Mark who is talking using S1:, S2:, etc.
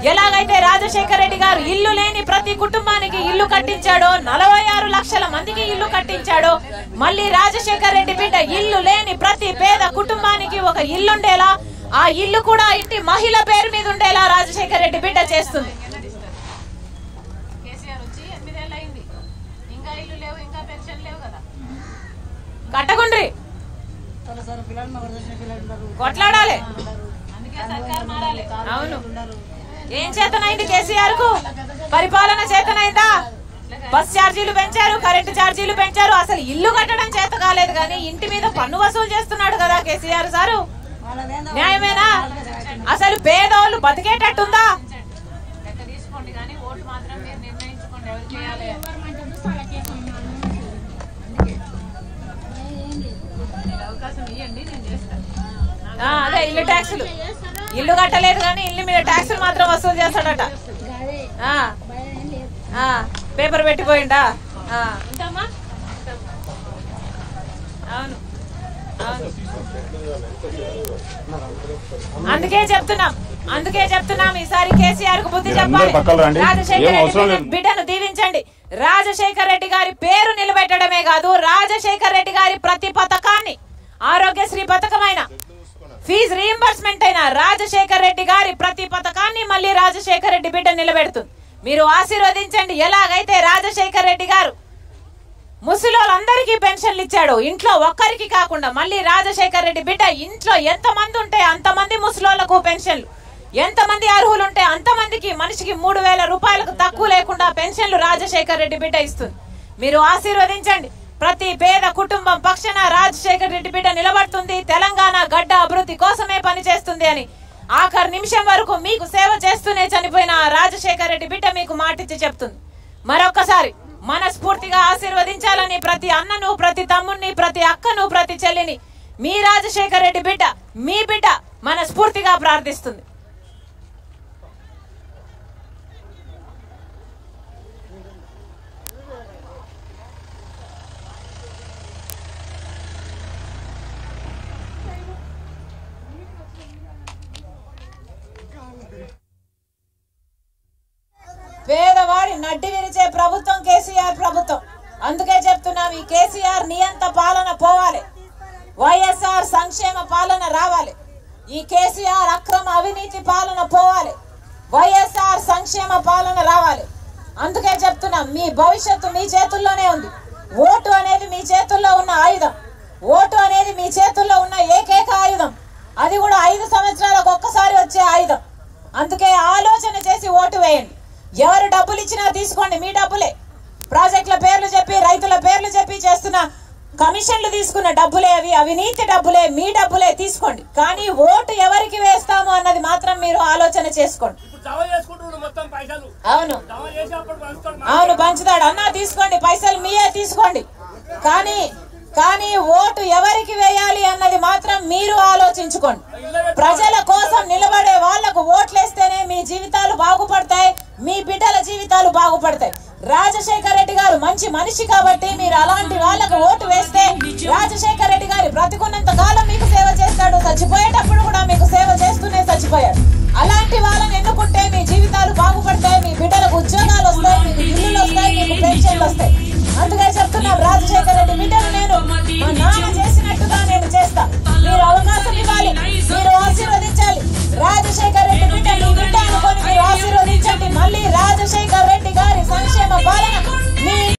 S1: ఎలాగైతే రాజశేఖర రెడ్డి గారు ఇల్లు లేని ప్రతి కుటుంబానికి ఇల్లు కట్టించాడో నలభై ఆరు లక్షల మందికి ఇల్లు కట్టించాడో మళ్ళీ రాజశేఖర రెడ్డి బిడ్డ ఇల్లు లేని ప్రతి పేద కుటుంబానికి ఒక ఇల్లుండేలా ఆ ఇల్లు కూడా ఇంటి మహిళ పేరు మీద ఉండేలా రాజశేఖర రెడ్డి బిడ్డ చేస్తుంది కేసీఆర్ వచ్చి ఎనిమిదేళ్ళు అయింది ఇంకా ఇల్లు లేవు ఇంకా పెన్షన్ లేవు కదా కట్టకుండ్రి కొట్లాడాలి అవును ఏం చేతనైంది కేసీఆర్ కు పరిపాలన చేతనైందా బస్ ఛార్జీలు పెంచారు కరెంటు ఛార్జీలు పెంచారు అసలు ఇల్లు కట్టడం చేత కాలేదు కానీ ఇంటి మీద పన్ను వసూలు చేస్తున్నాడు కదా కేసీఆర్ సారు న్యాయమేనా అసలు పేదవాళ్ళు బతికేటట్టుందా తీసుకోండి కానీ ఓటు మాత్రం మీరు నిర్ణయించుకోండి ఎవరు చేయాలి అవకాశం ఇవ్వండి నేను చేస్తాను ఆ, అదే ఇల్లు ట్యాక్సులు ఇల్లు కట్టలేదు కానీ ఇల్లు మీద ట్యాక్సులు మాత్రం వసూలు చేస్తాడట ఆ, ఆ, పేపర్ పెట్టిపోయిందా ఆ, ఉంటామా అవును అవును అందుకే చెప్తున్నాం అందుకే చెప్తున్నాం ఈసారి కేసీఆర్ కు బుద్ధి
S2: మీరందరూ
S1: చెప్పాలి
S2: పక్కన రండి.
S1: రాజశేఖర
S2: ఏం అవసరం
S1: రెడ్డి
S2: లేదు.
S1: బిడ్డను దీవించండి రాజశేఖర రెడ్డి గారి పేరు నిలబెట్టడమే కాదు రాజశేఖర రెడ్డి గారి ప్రతి పథకాన్ని ఆరోగ్యశ్రీ పథకమైన ఫీజు రీఎంబర్స్మెంట్ అయిన రాజశేఖర రెడ్డి గారి ప్రతి పథకాన్ని మళ్ళీ రాజశేఖర రెడ్డి బిడ్డ నిలబెడుతుంది మీరు ఆశీర్వదించండి ఎలాగైతే రాజశేఖర రెడ్డి గారు ముసలోళ్ళందరికీ పెన్షన్లు ఇచ్చాడు ఇంట్లో ఒక్కరికి కాకుండా మళ్ళీ రాజశేఖర రెడ్డి బిడ్డ ఇంట్లో ఎంత మంది ఉంటే అంతమంది ముసలోళ్లకు పెన్షన్లు ఎంతమంది అర్హులు ఉంటే అంతమందికి మనిషికి మూడు వేల రూపాయలకు తక్కువ లేకుండా పెన్షన్లు రాజశేఖర రెడ్డి బిడ్డ ఇస్తుంది మీరు ఆశీర్వదించండి ప్రతి పేద కుటుంబం పక్షాన రాజశేఖర రెడ్డి బిడ్డ నిలబడుతుంది తెలంగాణ గడ్డ అభివృద్ధి కోసమే పనిచేస్తుంది అని ఆఖరి నిమిషం వరకు మీకు సేవ చేస్తూనే చనిపోయిన ఆ రాజశేఖర రెడ్డి బిడ్డ మీకు మాటిచ్చి చెప్తుంది మరొక్కసారి మనస్ఫూర్తిగా ఆశీర్వదించాలని ప్రతి అన్నను ప్రతి తమ్ముణ్ణి ప్రతి అక్కను ప్రతి చెల్లిని మీ రాజశేఖర రెడ్డి బిడ్డ మీ బిడ్డ మనస్ఫూర్తిగా ప్రార్థిస్తుంది పేదవాడి నడ్డి విరిచే ప్రభుత్వం కేసీఆర్ ప్రభుత్వం అందుకే చెప్తున్నాం ఈ కేసీఆర్ నియంత పాలన పోవాలి వైఎస్ఆర్ సంక్షేమ పాలన రావాలి ఈ కేసీఆర్ అక్రమ అవినీతి పాలన పోవాలి వైఎస్ఆర్ సంక్షేమ పాలన రావాలి అందుకే చెప్తున్నాం మీ భవిష్యత్తు మీ చేతుల్లోనే ఉంది ఓటు అనేది మీ చేతుల్లో ఉన్న ఆయుధం ఓటు అనేది మీ చేతుల్లో ఉన్న ఏకైక ఆయుధం అది కూడా ఐదు సంవత్సరాలకు ఒక్కసారి వచ్చే ఆయుధం అందుకే ఆలోచన చేసి ఓటు వేయండి ఎవరు డబ్బులు ఇచ్చినా తీసుకోండి మీ డబ్బులే ప్రాజెక్టుల పేర్లు చెప్పి రైతుల పేర్లు చెప్పి చేస్తున్న కమిషన్లు తీసుకున్న డబ్బులే అవి అవినీతి డబ్బులే మీ డబ్బులే తీసుకోండి కానీ ఓటు ఎవరికి వేస్తాము అన్నది మాత్రం మీరు ఆలోచన చేసుకోండి
S3: ఇప్పుడు జమ చేసుకుంటున్నాడు మొత్తం పైసలు
S1: అవును
S3: జమ చేసినప్పుడు పంచుతాడు
S1: అవును పంచుతాడు అన్నా తీసుకోండి పైసలు మీయే తీసుకోండి కానీ కానీ ఓటు ఎవరికి వేయాలి అన్నది మాత్రం మీరు ఆలోచించుకోండి ప్రజల కోసం నిలబడే వాళ్లకు ఓట్లేస్తేనే మీ జీవితాలు బాగుపడతాయి మీ బిడ్డల జీవితాలు బాగుపడతాయి రాజశేఖర రెడ్డి గారు మంచి మనిషి కాబట్టి మీరు అలాంటి వాళ్ళకు ఓటు వేస్తే రాజశేఖర రెడ్డి గారి బ్రతికున్నంత కాలం మీకు సేవ చేస్తాడు చచ్చిపోయేటప్పుడు కూడా మీకు సేవ చేస్తూనే చచ్చిపోయాడు అలాంటి వాళ్ళని ఎన్నుకుంటే మీ జీవితాలు బాగుపడతాయి మీ బిడ్డలకు ఉద్యోగాలు వస్తాయి మీకు ఇల్లులు వస్తాయి మీకు పెన్షన్లు వస్తాయి అందుకే చెప్తున్నాం రాజశేఖర రెడ్డి బిడ్డను నేను మా నాన్న చేసినట్టుగా నేను చేస్తా మీరు అవకాశం ఇవ్వాలి మీరు ఆశీర్వదించాలి రాజశేఖర రెడ్డి బిడ్డ మీ బిడ్డ